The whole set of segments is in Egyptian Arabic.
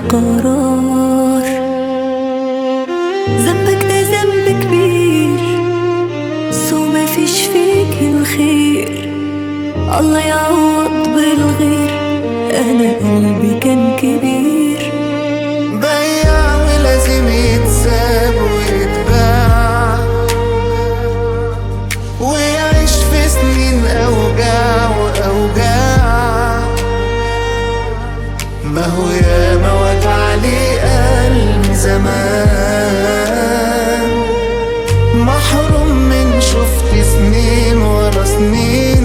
قرار ذنبك ده ذنب كبير سو ما فيش فيك الخير الله يعوض بالغير انا قلبي كان كبير بياع ولازم يتساب ويتباع ويعيش في سنين أوجاع وأوجاع ما هو ياما وجع لي قلب زمان محروم من شفت سنين ورا سنين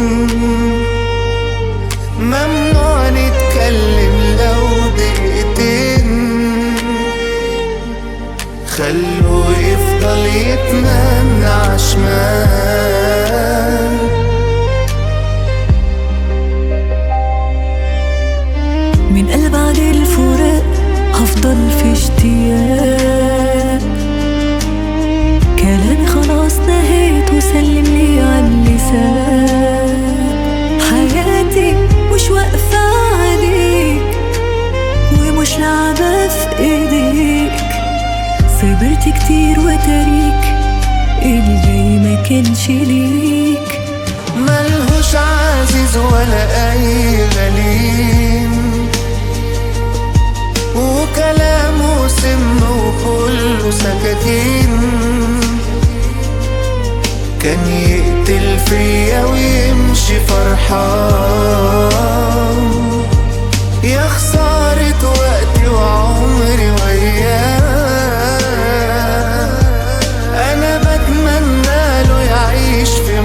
ممنوع نتكلم لو دقيقتين خلوه يفضل يتمنى عشمان من قلب بعد الفراق هفضل في اشتياق كلامي خلاص نهيت وسلم لي على اللسان حياتي مش واقفة عليك ومش لعبة في ايديك صبرت كتير وتاريك الجاي ما كانش ليك ملهوش عزيز ولا أي غليم وكلامه سم وكله سكاكين كان يقتل فيا ويمشي فرحان يا خسارة وقتي وعمري وياه أنا بتمنى له يعيش في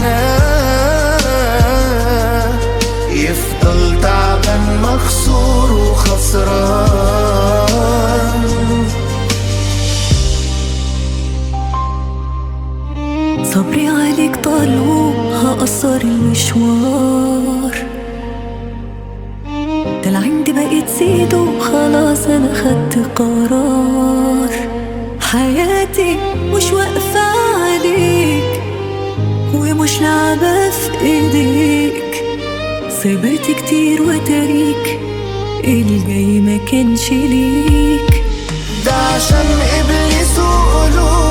معاناة يفضل تعبان مخسور وخسران صبري عليك طال وهقصر المشوار ده العند بقيت زيد وخلاص انا خدت قرار حياتي مش واقفة عليك ومش لعبة في ايديك صبرت كتير وتاريك الجاي ما كانش ليك ده عشان إبليس وقلوب